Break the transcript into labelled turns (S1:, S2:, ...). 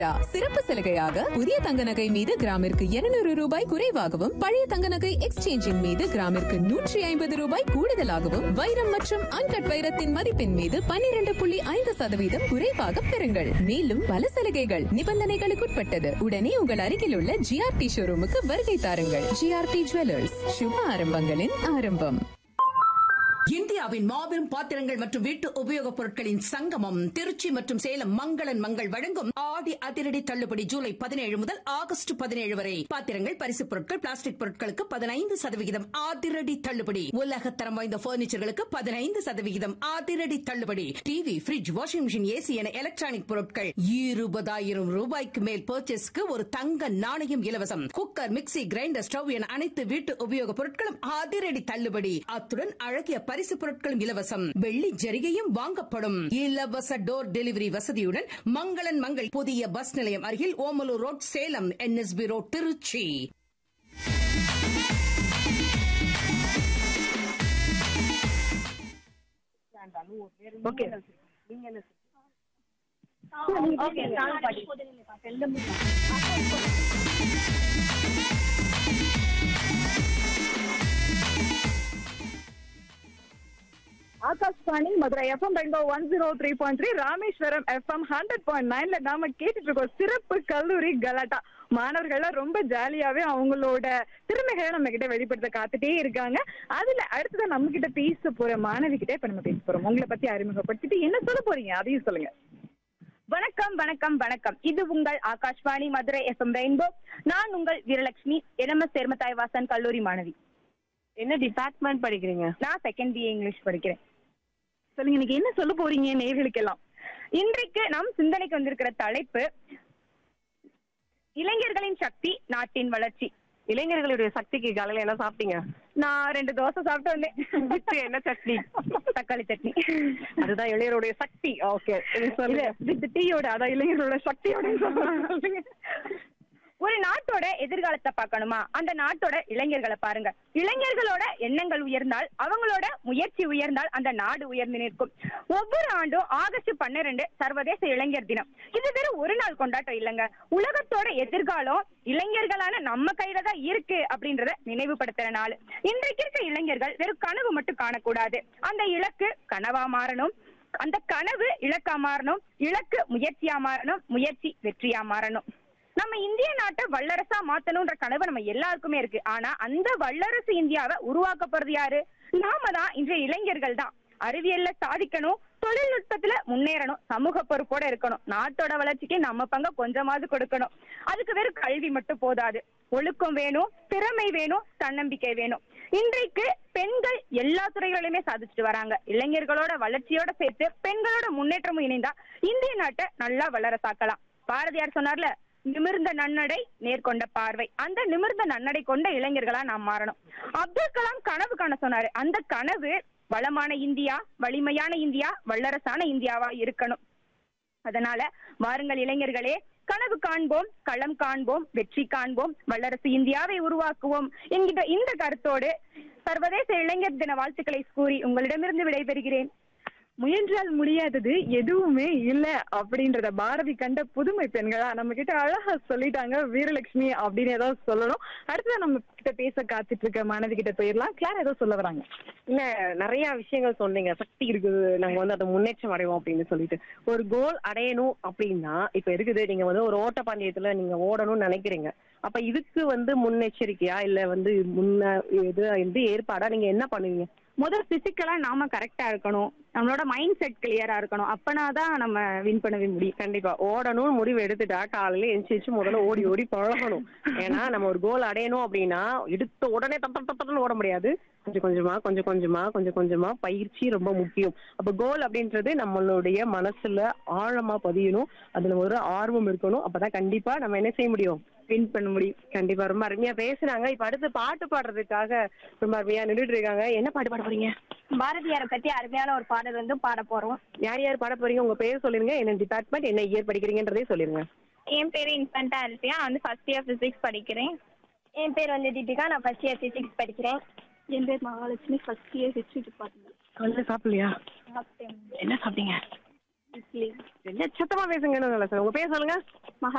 S1: சிறப்பு சலுகையாக புதிய தங்க நகை மீது கிராமிற்கு 200 ரூபாய் குறைவாகவும் பழைய தங்க நகை எக்ஸ்சேஞ்சின் மீது கிராமிற்கு நூற்றி ஐம்பது ரூபாய் கூடுதலாகவும் வைரம் மற்றும் அன்கட் வைரத்தின் மதிப்பின் மீது 12.5% புள்ளி ஐந்து சதவீதம் குறைவாக பெறுங்கள் மேலும் பல சலுகைகள் நிபந்தனைகளுக்குட்பட்டது உடனே உங்கள் அருகில் உள்ள ஜிஆர்டி ஷோரூமுக்கு வருகை தாருங்கள் ஜிஆர்டி ஜுவல்லர்ஸ் சுப ஆரம்பங்களின் ஆரம்பம்
S2: இந்தியாவின் மாபெரும் பாத்திரங்கள் மற்றும் வீட்டு உபயோகப் பொருட்களின் சங்கமம் திருச்சி மற்றும் சேலம் மங்களன் மங்கள் வழங்கும் ஆடி அதிரடி தள்ளுபடி ஜூலை பதினேழு முதல் ஆகஸ்ட் பதினேழு வரை பாத்திரங்கள் பரிசுப் பொருட்கள் பிளாஸ்டிக் பொருட்களுக்கு பதினைந்து சதவிகிதம் அதிரடி தள்ளுபடி உலக தரம் வாய்ந்த பர்னிச்சர்களுக்கு பதினைந்து சதவிகிதம் அதிரடி தள்ளுபடி TV fridge washing machine AC என எலக்ட்ரானிக் பொருட்கள் இருபதாயிரம் ரூபாய்க்கு மேல் பர்ச்சேஸ்க்கு ஒரு தங்க நாணயம் இலவசம் குக்கர் மிக்ஸி கிரைண்டர் ஸ்டவ் என அனைத்து வீட்டு உபயோகப் பொருட்களும் அதிரடி தள்ளுபடி அத்துடன் அழகிய பரிசு பொருட்களும் இலவசம் வெள்ளி ஜரிகையும் வாங்கப்படும் இலவச டோர் டெலிவரி வசதியுடன் மங்களன் மங்கள் புதிய பஸ் நிலையம் அருகில் Omalur road Salem NSP road Tiruchi
S3: okay
S4: okay song பாடி
S3: Akashvani Madurai FM rainbow one zero three point three Rameswaram FM hundred point நைன்ல நாம கேட்டுட்டு இருக்கோம் சிறப்பு கல்லூரி கலாட்டா மாணவர்கள்லாம் ரொம்ப ஜாலியாவே அவங்களோட திறமைகளை நம்ம கிட்ட வெளிப்படுத்த காத்துட்டே இருக்காங்க அதுல அடுத்ததான் நம்ம கிட்ட பேச போற மாணவி கிட்ட இப்ப நம்ம பேச போறோம் உங்களை பத்தி அறிமுகப்படுத்திட்டு என்ன சொல்ல போறீங்க அதையும் சொல்லுங்க
S4: வணக்கம் வணக்கம் வணக்கம் இது உங்கள் ஆகாஷ்வாணி மதுரை எஃப்எம் ரெயின்போ நான் உங்கள் வீரலட்சுமி என்எம்எஸ் சேர்மத்தாய் வாசன் கல்லூரி மாணவி
S5: என்ன டிபார்ட்மெண்ட் படிக்கிறீங்க
S4: நான் செகண்ட் பிஏ இங்கிலீஷ் படிக்கிறேன்
S3: சொல்லுங்க இன்னைக்கு என்ன சொல்ல போறீங்க நேர்களுக்கெல்லாம்
S4: இன்றைக்கு நம் சிந்தனைக்கு வந்திருக்கிற தலைப்பு இளைஞர்களின் சக்தி நாட்டின் வளர்ச்சி
S5: இளைஞர்களுடைய சக்திக்கு காலையில என்ன சாப்பிட்டீங்க
S4: நான் ரெண்டு தோசை சாப்பிட்டு வந்தேன்
S5: வித்து என்ன சட்னி
S4: தக்காளி சட்னி
S5: அதுதான் இளைஞருடைய சக்தி ஓகே
S3: இல்ல வித் டீயோட அதான் இளைஞர்களோட சக்தியோட சொல்லுங்க
S4: ஒரு நாட்டோட எதிர்காலத்தை பார்க்கணுமா அந்த நாட்டோட இளைஞர்களை பாருங்க இளைஞர்களோட எண்ணங்கள் உயர்ந்தால் அவங்களோட முயற்சி உயர்ந்தால் அந்த நாடு உயர்ந்து நிற்கும் ஒவ்வொரு ஆண்டும் ஆகஸ்ட் பன்னிரண்டு சர்வதேச இளைஞர் தினம் இது வெறும் ஒரு நாள் கொண்டாட்டம் இல்லைங்க உலகத்தோட எதிர்காலம் இளைஞர்களான நம்ம கையில தான் இருக்கு அப்படின்றத நினைவுபடுத்துற நாள் இன்றைக்கு இருக்க இளைஞர்கள் வெறும் கனவு மட்டும் காணக்கூடாது அந்த இலக்கு கனவா மாறணும் அந்த கனவு இலக்கா மாறணும் இலக்கு முயற்சியா மாறணும் முயற்சி வெற்றியா மாறணும் நம்ம இந்திய நாட்டை வல்லரசா மாத்தணும்ன்ற கனவு நம்ம எல்லாருக்குமே இருக்கு ஆனா அந்த வல்லரசு இந்தியாவை உருவாக்க போறது யாரு நாம தான் இன்றைய இளைஞர்கள் தான் அறிவியல்ல சாதிக்கணும் தொழில்நுட்பத்துல முன்னேறணும் சமூக பொறுப்போட இருக்கணும் நாட்டோட வளர்ச்சிக்கு நம்ம பங்க கொஞ்சமாவது கொடுக்கணும் அதுக்கு வெறும் கல்வி மட்டும் போதாது ஒழுக்கம் வேணும் திறமை வேணும் தன்னம்பிக்கை வேணும் இன்றைக்கு பெண்கள் எல்லா துறைகளிலுமே சாதிச்சுட்டு வராங்க இளைஞர்களோட வளர்ச்சியோட சேர்த்து பெண்களோட முன்னேற்றமும் இணைந்தா இந்திய நாட்டை நல்லா வல்லரசாக்கலாம் பாரதியார் சொன்னார்ல நிமிர்ந்த நன்னடை நேர்கொண்ட பார்வை அந்த நிமிர்ந்த நன்னடை கொண்ட இளைஞர்களா நாம் மாறணும் அப்துல் கலாம் கனவு காண சொன்னாரு அந்த கனவு வளமான இந்தியா வலிமையான இந்தியா வல்லரசான இந்தியாவா இருக்கணும் அதனால வாருங்கள் இளைஞர்களே கனவு காண்போம் களம் காண்போம் வெற்றி காண்போம் வல்லரசு இந்தியாவை உருவாக்குவோம் என்கின்ற இந்த கருத்தோடு சர்வதேச இளைஞர் தின வாழ்த்துக்களை கூறி உங்களிடமிருந்து விடைபெறுகிறேன்
S3: முயன்றால் முடியாதது எதுவுமே இல்ல அப்படின்றத பாரதி கண்ட புதுமை பெண்களா நம்ம கிட்ட அழகா சொல்லிட்டாங்க வீரலட்சுமி அப்படின்னு ஏதாவது சொல்லணும் அடுத்ததான் நம்ம கிட்ட பேச காத்துட்டு இருக்க மாணவி கிட்ட போயிடலாம் கிளார் ஏதோ சொல்ல வராங்க
S5: இல்ல நிறைய விஷயங்கள் சொன்னீங்க சக்தி இருக்குது நாங்க வந்து அதை முன்னேற்றம் அடைவோம் அப்படின்னு சொல்லிட்டு ஒரு கோல் அடையணும் அப்படின்னா இப்ப இருக்குது நீங்க வந்து ஒரு ஓட்ட பந்தயத்துல நீங்க ஓடணும்னு நினைக்கிறீங்க அப்ப இதுக்கு வந்து முன்னெச்சரிக்கையா இல்ல வந்து முன்ன இது வந்து ஏற்பாடா நீங்க என்ன பண்ணுவீங்க
S4: முதல் பிசிக்கலா நாம கரெக்டா இருக்கணும் நம்மளோட மைண்ட் செட் கிளியரா இருக்கணும் அப்பனாதான் நம்ம வின் பண்ணவே முடியும்
S5: கண்டிப்பா ஓடணும்னு முடிவு எடுத்துட்டா காலையில எந்திரிச்சு முதல்ல ஓடி ஓடி பழகணும் ஏன்னா நம்ம ஒரு கோல் அடையணும் அப்படின்னா எடுத்த உடனே தட்ட தட்டன்னு ஓட முடியாது கொஞ்சம் கொஞ்சமா கொஞ்சம் கொஞ்சமா கொஞ்சம் கொஞ்சமா பயிற்சி ரொம்ப முக்கியம் அப்ப கோல் அப்படின்றது நம்மளுடைய மனசுல ஆழமா பதியணும் அதுல ஒரு ஆர்வம் இருக்கணும் அப்பதான் கண்டிப்பா நம்ம என்ன செய்ய முடியும் வின் பண்ண முடியும் கண்டிப்பா ரொம்ப அருமையா பேசுனாங்க இப்ப அடுத்து பாட்டு பாடுறதுக்காக ரொம்ப அருமையா நின்றுட்டு இருக்காங்க என்ன பாட்டு பாட போறீங்க
S4: பாரதியாரை பத்தி அருமையான ஒரு பாடல் வந்து பாட போறோம்
S5: யார் யார் பாட போறீங்க உங்க பேர் சொல்லிருங்க என்ன டிபார்ட்மெண்ட் என்ன இயர் படிக்கிறீங்கன்றதே சொல்லிருங்க
S4: என் பேர் இன்ஃபண்டா அல்பியா நான் வந்து ஃபர்ஸ்ட் இயர் பிசிக்ஸ் படிக்கிறேன் என் பேர் வந்து தீபிகா நான் ஃபர்ஸ்ட் இயர் பிசிக்ஸ் படிக்கிறேன் என் பேர் Mahalakshmi first year history department
S5: காலையில சாப்பிடலையா என்ன சாப்பிட்டீங்க என்ன சத்தமா பேசுங்கன்னு சார் உங்க பேர் சொல்லுங்க